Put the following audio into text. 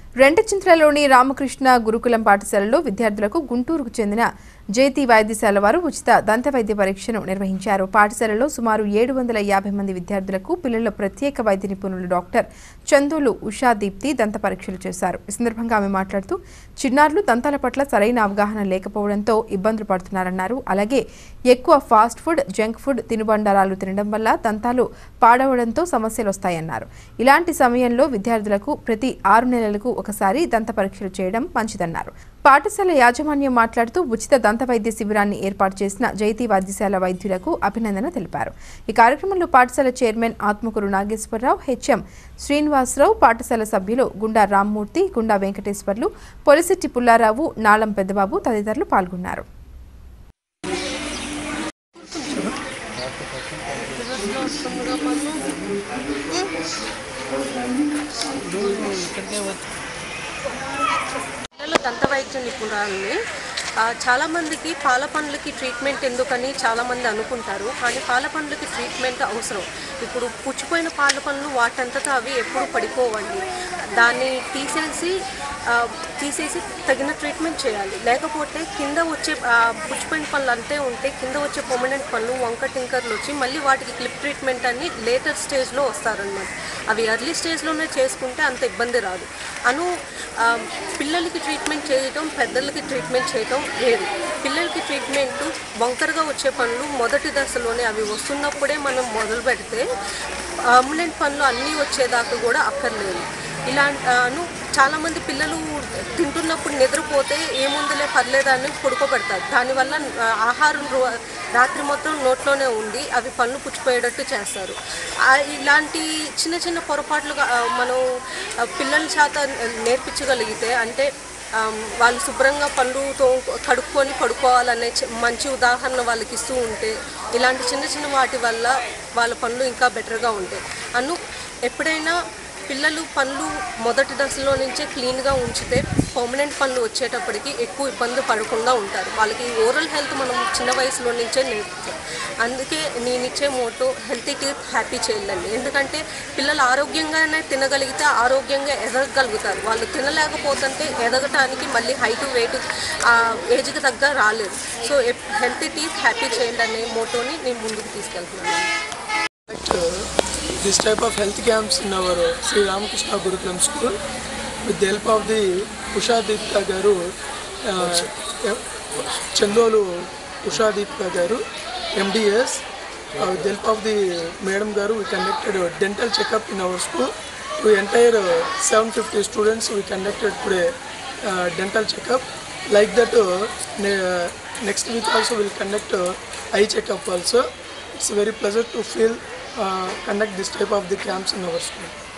రెంటచింత్రలోని రామకృష్ణ గురుకులం పాఠశాలలో విద్యార్థులకు గుంటూరుకు చెందిన జేతి వైద్యశాల వారు ఉచిత దంత వైద్య పరీక్షను నిర్వహించారు పాఠశాలలో సుమారు ఏడు వందల యాభై మంది విద్యార్థులకు పిల్లల ప్రత్యేక వైద్య నిపుణులు డాక్టర్ చందోలు ఉషా దీప్తి దంత పరీక్షలు చేశారు ఈ సందర్భంగా ఆమె మాట్లాడుతూ చిన్నారులు దంతాల పట్ల సరైన అవగాహన లేకపోవడంతో ఇబ్బందులు పడుతున్నారన్నారు అలాగే ఎక్కువ ఫాస్ట్ ఫుడ్ జంక్ ఫుడ్ తినుబండారాలు తినడం వల్ల దంతాలు పాడవడంతో సమస్యలు వస్తాయన్నారు ఇలాంటి సమయంలో విద్యార్థులకు ప్రతి ఆరు నెలలకు ఒకసారి దంత పరీక్షలు చేయడం మంచిదన్నారు పాఠశాల యాజమాన్యం మాట్లాడుతూ ఉచిత దంత వైద్య శిబిరాన్ని ఏర్పాటు చేసిన జైతీ వైద్యశాల వైద్యులకు అభినందన తెలిపారు ఈ కార్యక్రమంలో పాఠశాల చైర్మన్ ఆత్మకూరు నాగేశ్వరరావు హెచ్ఎం శ్రీనివాసరావు పాఠశాల సభ్యులు గుండా రామ్మూర్తి గుండా వెంకటేశ్వర్లు పొలిశెట్టి పుల్లారావు నాళం పెద్దబాబు తదితరులు పాల్గొన్నారు పిల్లల దంతవైద్య నిపుణురాలని ఆ, చాలా మందికి పాల పండ్లకి ట్రీట్మెంట్ ఎందుకని చాలా మంది అనుకుంటారు కానీ పాల పండ్లకి ట్రీట్మెంట్ అవసరం ఇప్పుడు పుచ్చిపోయిన పాల పండ్లు వాటంతటా అవి ఎప్పుడు పడిపోవండి దాన్ని తీసేసి ఆ, తీసేసి తగిన ట్రీట్మెంట్ చేయాలి లేకపోతే కింద వచ్చే ఆ, పుచ్చిపోయిన పళ్ళు అంతే ఉంటే కింద వచ్చే పర్మనెంట్ పళ్ళు వంక టింకర్లు వచ్చి మళ్ళీ వాటికి క్లిప్ ట్రీట్మెంట్ అని లేటర్ స్టేజ్లో వస్తారనమాట అవి ఎర్లీ స్టేజ్లోనే చేసుకుంటే అంత ఇబ్బంది రాదు అను ఆ, పిల్లలకి ట్రీట్మెంట్ చేయటం పెద్దలకి ట్రీట్మెంట్ చేయటం వేరు పిల్లలకి ట్రీట్మెంట్ వంకరగా వచ్చే పనులు మొదటి దశలోనే అవి వస్తున్నప్పుడే మనం మొదలు పెడితే పర్మనెంట్ పనులు అన్నీ వచ్చేదాకా కూడా అక్కర్లేదు ఇలాంటి చాలామంది పిల్లలు తింటున్నప్పుడు నిద్రపోతే ఏముందిలే పర్లేదని పడుకోబెడతారు దానివల్ల ఆ, ఆహారం రో- రాత్రి మొత్తం నోట్లోనే ఉండి అవి పళ్ళు పుచ్చిపోయేటట్టు చేస్తారు ఆ, ఇలాంటి చిన్న చిన్న పొరపాట్లు మనం ఆ, పిల్లల చేత నేర్పించగలిగితే అంటే ఆ, వాళ్ళు శుభ్రంగా పళ్ళు తో కడుక్కొని పడుకోవాలనే చి- మంచి ఉదాహరణ వాళ్ళకి ఇస్తూ ఉంటే ఇలాంటి చిన్న చిన్న వాటి వల్ల వాళ్ళ పనులు ఇంకా బెటర్గా ఉంటాయి అను ఎప్పుడైనా పిల్లలు పళ్ళు మొదటి దశలో నుంచే క్లీన్గా ఉంచితే పర్మనెంట్ పళ్ళు వచ్చేటప్పటికి ఎక్కువ ఇబ్బంది పడకుండా ఉంటారు వాళ్ళకి ఓరల్ హెల్త్ మనం చిన్న వయసులో నుంచే నేర్పుతాం అందుకే నేను ఇచ్చే మోటో హెల్తీ టీత్ హ్యాపీ చేయాలండి ఎందుకంటే పిల్లలు ఆరోగ్యంగానే తినగలిగితే ఆరోగ్యంగా ఎదగగలుగుతారు వాళ్ళు తినలేకపోతుంటే ఎదగటానికి మళ్ళీ హైట్ వెయిట్ ఆ ఏజ్కి తగ్గ రాలేదు సో హెల్తీ టీత్ హ్యాపీ చేయండి అనే మోటోని నేను ముందుకు తీసుకెళ్తున్నాను this type of health camps in our Sri Ramakrishna Gurukulam school with the help of the Usha Deepta Garu, uh, Chandolu Usha Deepta Garu, MDS. Uh, with the help of the Madam Garu, we conducted a dental checkup in our school. To entire uh, 750 students, we conducted today uh, dental checkup. Like that, uh, ne- uh, next week also we'll conduct uh, eye checkup also. It's very pleasant to feel uh, conduct this type of the camps in our school.